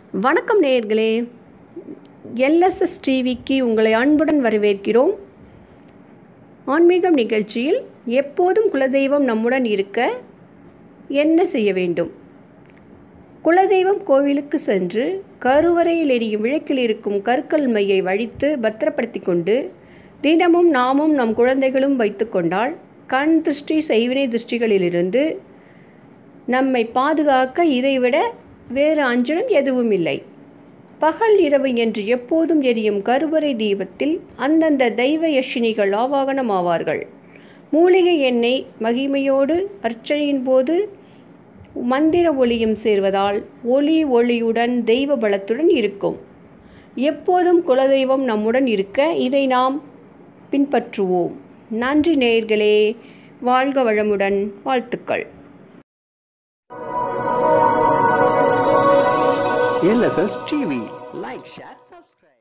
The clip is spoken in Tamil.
வணக்கம் நேயர்களே எல்எஸ்எஸ் டிவிக்கு உங்களை அன்புடன் வரவேற்கிறோம் ஆன்மீகம் நிகழ்ச்சியில் எப்போதும் குலதெய்வம் நம்முடன் இருக்க என்ன செய்ய வேண்டும் குலதெய்வம் கோவிலுக்கு சென்று கருவறையில் எரியும் விளக்கில் இருக்கும் கற்கள் மையை வழித்து பத்திரப்படுத்தி கொண்டு தினமும் நாமும் நம் குழந்தைகளும் வைத்துக்கொண்டால் கண் திருஷ்டி செய்வினை திருஷ்டிகளிலிருந்து நம்மை பாதுகாக்க இதைவிட வேறு அஞ்சனம் எதுவும் இல்லை பகல் இரவு என்று எப்போதும் எரியும் கருவறை தீபத்தில் அந்தந்த தெய்வ யஷினிகள் ஆவாகனம் ஆவார்கள் மூலிகை எண்ணெய் மகிமையோடு அர்ச்சனையின் போது மந்திர ஒளியும் சேர்வதால் ஒளி ஒளியுடன் தெய்வ பலத்துடன் இருக்கும் எப்போதும் குலதெய்வம் நம்முடன் இருக்க இதை நாம் பின்பற்றுவோம் நன்றி நேயர்களே வாழ்க வளமுடன் வாழ்த்துக்கள் LSS TV. Like, share, subscribe.